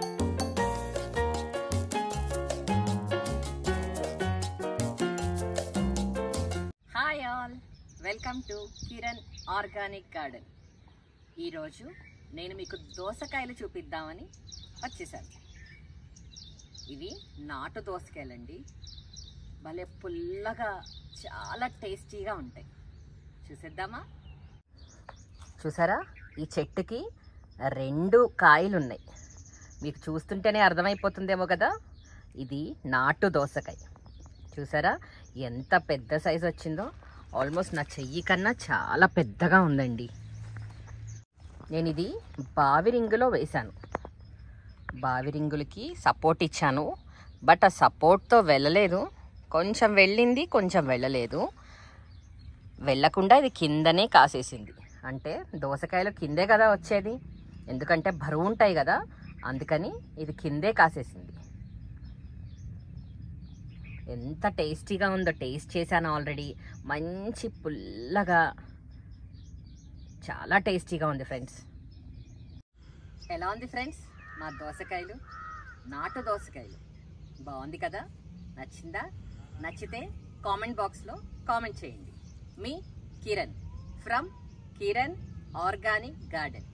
hi all welcome to Kiran organic garden ఈరోజు నేను మీకు దోసకాయలు చూపిద్దామని వచ్చేసాను ఇవి నాటు దోసకాయలండి భలే పుల్లగా చాలా టేస్టీగా ఉంటాయి చూసేద్దామా చూసారా ఈ చెట్టుకి రెండు కాయలు ఉన్నాయి మీకు చూస్తుంటేనే అర్థమైపోతుందేమో కదా ఇది నాటు దోసకాయ చూసారా ఎంత పెద్ద సైజు వచ్చిందో ఆల్మోస్ట్ నా చెయ్యి కన్నా చాలా పెద్దగా ఉందండి నేను ఇది బావి రింగులో వేశాను బావి రింగులకి సపోర్ట్ ఇచ్చాను బట్ ఆ సపోర్ట్తో వెళ్ళలేదు కొంచెం వెళ్ళింది కొంచెం వెళ్ళలేదు వెళ్ళకుండా ఇది కిందనే కాసేసింది అంటే దోసకాయలు కిందే కదా వచ్చేది ఎందుకంటే బరువు ఉంటాయి కదా అందుకని ఇది కిందే కాసేసింది ఎంత టేస్టీగా ఉందో టేస్ట్ చేశాను ఆల్రెడీ మంచి పుల్లగా చాలా టేస్టీగా ఉంది ఫ్రెండ్స్ ఎలా ఉంది ఫ్రెండ్స్ మా దోసకాయలు నాటు దోసకాయలు బాగుంది కదా నచ్చిందా నచ్చితే కామెంట్ బాక్స్లో కామెంట్ చేయండి మీ Kiran from Kiran organic garden